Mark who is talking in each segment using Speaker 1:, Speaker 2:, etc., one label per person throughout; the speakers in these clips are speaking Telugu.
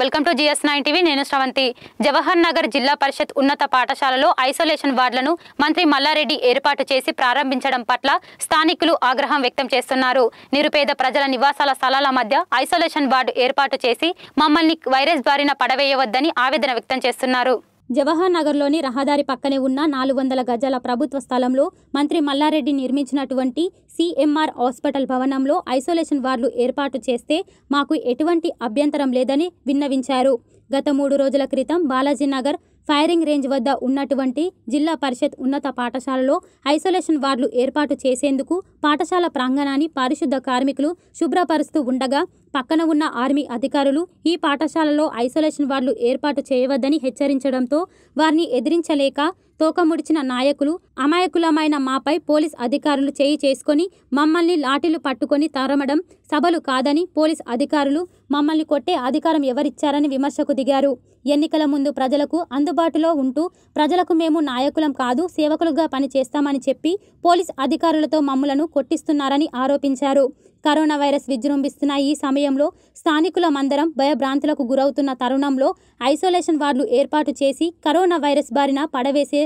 Speaker 1: Welcome to GS nine TV నేను శ్రవంతి జవహర్ నగర్ జిల్లా పరిషత్ ఉన్నత పాఠశాలలో ఐసోలేషన్ వార్డులను మంత్రి మల్లారెడ్డి ఏర్పాటు చేసి ప్రారంభించడం పట్ల స్థానికులు ఆగ్రహం వ్యక్తం చేస్తున్నారు నిరుపేద ప్రజల నివాసాల స్థలాల మధ్య ఐసోలేషన్ వార్డు ఏర్పాటు చేసి మమ్మల్ని వైరస్ బారిన పడవేయవద్దని ఆవేదన వ్యక్తం చేస్తున్నారు జవహర్ నగర్లోని రహదారి పక్కనే ఉన్న నాలుగు వందల గజాల ప్రభుత్వ స్థలంలో మంత్రి మల్లారెడ్డి నిర్మించినటువంటి సిఎంఆర్ హాస్పిటల్ భవనంలో ఐసోలేషన్ వార్డులు ఏర్పాటు చేస్తే మాకు ఎటువంటి అభ్యంతరం లేదని విన్నవించారు గత మూడు రోజుల క్రితం బాలాజీ నగర్ ఫైరింగ్ రేంజ్ వద్ద ఉన్నటువంటి జిల్లా పరిషత్ ఉన్నత పాఠశాలలో ఐసోలేషన్ వార్డులు ఏర్పాటు చేసేందుకు పాఠశాల ప్రాంగణాన్ని పారిశుద్ధ కార్మికులు శుభ్రపరుస్తూ ఉండగా పక్కన ఉన్న ఆర్మీ అధికారులు ఈ పాఠశాలలో ఐసోలేషన్ వార్డులు ఏర్పాటు చేయవద్దని హెచ్చరించడంతో వారిని ఎదిరించలేక తోకముడిచిన నాయకులు అమాయకులమైన మాపై పోలీస్ అధికారులు చేయి చేసుకొని మమ్మల్ని లాఠీలు పట్టుకొని తరమడం సభలు కాదని పోలీస్ అధికారులు మమ్మల్ని కొట్టే అధికారం ఎవరిచ్చారని విమర్శకు దిగారు ఎన్నికల ముందు ప్రజలకు అందుబాటులో ఉంటూ ప్రజలకు మేము నాయకులం కాదు సేవకులుగా పనిచేస్తామని చెప్పి పోలీస్ అధికారులతో మమ్మలను కొట్టిస్తున్నారని ఆరోపించారు కరోనా వైరస్ విజృంభిస్తున్న ఈ సమయంలో స్థానికుల మందరం భయభ్రాంతులకు గురవుతున్న తరుణంలో ఐసోలేషన్ వార్డులు ఏర్పాటు చేసి కరోనా వైరస్ బారిన పడవేసే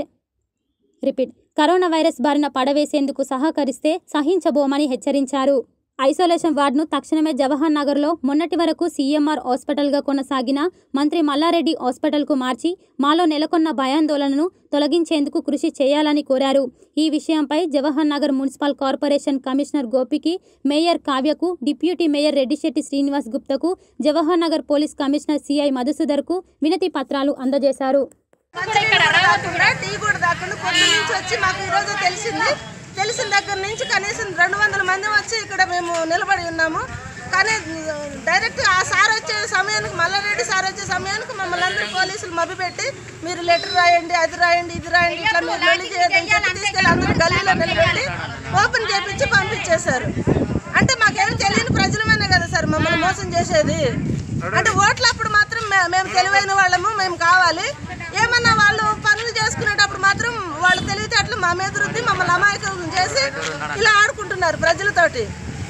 Speaker 1: రిపీట్ కరోనా వైరస్ బారిన పడవేసేందుకు సహకరిస్తే సహించబోమని హెచ్చరించారు ఐసోలేషన్ వార్డును తక్షణమే జవహర్ నగర్లో మొన్నటి వరకు సీఎంఆర్ హాస్పిటల్గా కొనసాగిన మంత్రి మల్లారెడ్డి హాస్పిటల్కు మార్చి మాలో నెలకొన్న భయాందోళనను తొలగించేందుకు కృషి చేయాలని కోరారు ఈ విషయంపై Jawahar Nagar municipal corporation commissioner గోపికి మేయర్ కావ్యకు డిప్యూటీ మేయర్ రెడ్డిశెట్టి శ్రీనివాస్ గుప్తకు Jawahar Nagar police commissioner CI మధుసూదర్కు వినతి పత్రాలు అందజేశారు
Speaker 2: ఇక్కడ రావద్దు కూడా టీ కూడా దాకుండా పొద్దు నుంచి వచ్చి మాకు ఈరోజు తెలిసింది తెలిసిన దగ్గర నుంచి కనీసం రెండు వందల మంది వచ్చి ఇక్కడ మేము నిలబడి ఉన్నాము కానీ డైరెక్ట్ ఆ సార్ వచ్చే సమయానికి మల్లారెడ్డి సార్ వచ్చే సమయానికి మమ్మల్ని అందరూ పోలీసులు మభ్యపెట్టి మీరు లెటర్ రాయండి అది రాయండి ఇది రాయండి ఇట్లా మీరు వెళ్ళి చేయదని చెప్పి తీసుకెళ్ళి అందరూ గల్లీలో నిలబెట్టి ఓపెన్ చేపించి పంపించేశారు అంటే మాకేం తెలియని ప్రజలమనే కదా సార్ మమ్మల్ని మోసం చేసేది అంటే ఓట్లప్పుడు మాత్రం మే- మేము తెలివైన వాళ్ళము మేము కావాలి ఏమన్నా వాళ్ళు పనులు చేసుకునేటప్పుడు మాత్రం వాళ్ళు తెలివితేటలు మా మీద రుద్ది మమ్మల్ని అమాయకం చేసి ఇలా ఆడుకుంటున్నారు ప్రజలతోటి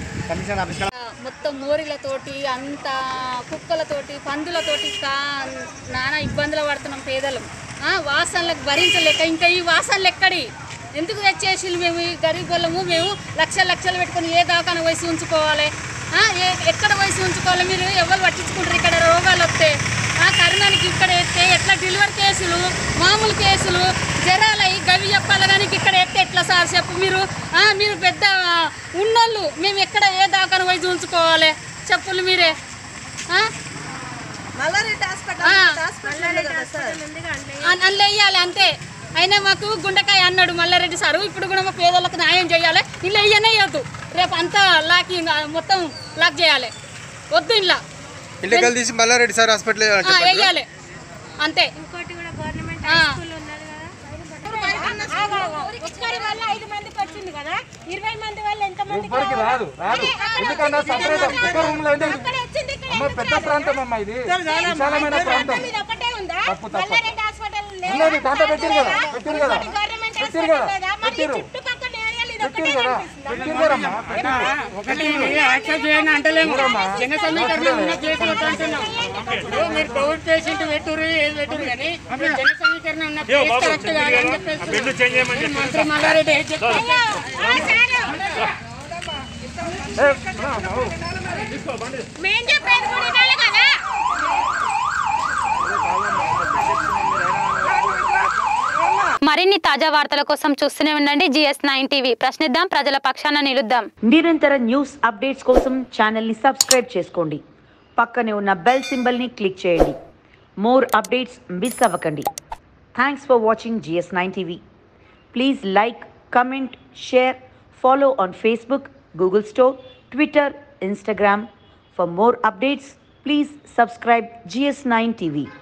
Speaker 3: మొత్తం మోరీలతోటి అంత కుక్కలతోటి పందులతోటి కా నానా ఇబ్బందులు పడుతున్నాం పేదలు ఆ, వాసనలకు భరించలేక ఇంకా ఈ వాసనలు ఎక్కడి ఎందుకు తెచ్చేసి మేము ఈ గరీబ్ వాళ్ళము మేము లక్షలు లక్షలు పెట్టుకొని ఏ దాకాన వయసు ఉంచుకోవాలి ఆ, ఏ ఎక్కడ వయసు ఉంచుకోవాలి మీరు ఎవరు పట్టించుకుంటారు ఇక్కడ రోగాలు వస్తే ఆ కరోనానికి ఇక్కడ ఎత్తే ఎట్లా డెలివరీ కేసులు మామూలు కేసులు జ్వరాలయ్యి గవి చెప్పాలి కానీ ఇక్కడ ఎత్తే ఎట్లా సార్ చెప్పు మీరు ఆ, మీరు పెద్ద ఉన్నోళ్ళు మేము ఎక్కడ ఏ దాకాన వయసు ఉంచుకోవాలి చెప్పులు మీరే ఆ?
Speaker 2: మల్లారెడ్డి హాస్పిటల్
Speaker 3: ఆ.
Speaker 2: హాస్పిటల్ ఉంది కదా సార్
Speaker 3: అన్- అందులో వేయాలి అంతే అయినా మాకు గుండెకాయ అన్నాడు మల్లారెడ్డి సారు ఇప్పుడు కూడా మా పేదలకు న్యాయం చేయాలి ఇలా ఇయ్యనే వేయద్దు రేపు అంతా లాక్ మొత్తం లాక్ చేయాలి వద్దు ఇలా
Speaker 4: ఇంటికల్ తీసి మల్లారెడ్డి సార్ హాస్పిటల్
Speaker 3: ఆ, వేయాలి అంతే ఆ.
Speaker 5: ఒక్కరి వల్ల ఐదు మందికి వచ్చింది కదా ఇరవై మంది వల్ల ఎంత మంది
Speaker 6: ఎవ్వరికి రాదు రాదు ఎందుకన్నా సపరేట్ ఒక్క రూమ్ లో ఎందుకు
Speaker 5: వచ్చింది ఇక్కడ
Speaker 6: అమ్మ పెద్ద ప్రాంతం అమ్మ ఇది విశాలమైన ప్రాంతం
Speaker 5: ఇది ఒకటే ఉందా
Speaker 6: తప్పు, తప్పు.
Speaker 5: మల్లారెడ్డి హాస్పిటల్ లేదా?
Speaker 6: ఉన్నది దాంట్లో పెట్టిరు కదా పెట్టిరు కదా
Speaker 5: గవర్నమెంట్
Speaker 6: పెట్టిరు
Speaker 5: హాస్పిటల్
Speaker 6: కదా
Speaker 5: లేదా? మరి ఈ
Speaker 6: పెట్టిరు
Speaker 5: చుట్టుపక్కల ఏరియాలు ఇది
Speaker 6: పెట్టిరు
Speaker 5: ఒకటే
Speaker 6: కదా
Speaker 5: కనిపిస్తుందా?
Speaker 6: పెట్టిరు కదమ్మా పెట్టిరు
Speaker 7: ఒకటి యాక్సెస్ చేయండి అంటలేము జన సమీకరణం ఉన్న కేసు అంటున్నాం ఇప్పుడు మీరు కోవిడ్ పేషెంట్ పెట్టురు ఏది పెట్టురు కానీ మీరు జన సమీకరణ ఉన్న కేసు కరెక్ట్ కాదు అని చెప్పేసి మంత్రి మల్లారెడ్డి ఏం చెప్తారు
Speaker 6: ఏ, నా, నా,
Speaker 5: మేం చెప్పేది కూడా వినాలి కదా
Speaker 1: మరిన్ని తాజా వార్తల కోసం చూస్తూనే ఉండండి జిఎస్ నైన్ టీవీ ప్రశ్నిద్దాం ప్రజల పక్షాన నిలుద్దాం
Speaker 8: నిరంతర న్యూస్ అప్డేట్స్ కోసం ఛానల్ని సబ్స్క్రైబ్ చేసుకోండి పక్కనే ఉన్న బెల్ సింబల్ని క్లిక్ చేయండి మోర్ అప్డేట్స్ మిస్ అవ్వకండి thanks for watching GS nine TV please like comment share follow on Facebook Google store Twitter Instagram for more updates please subscribe GS nine TV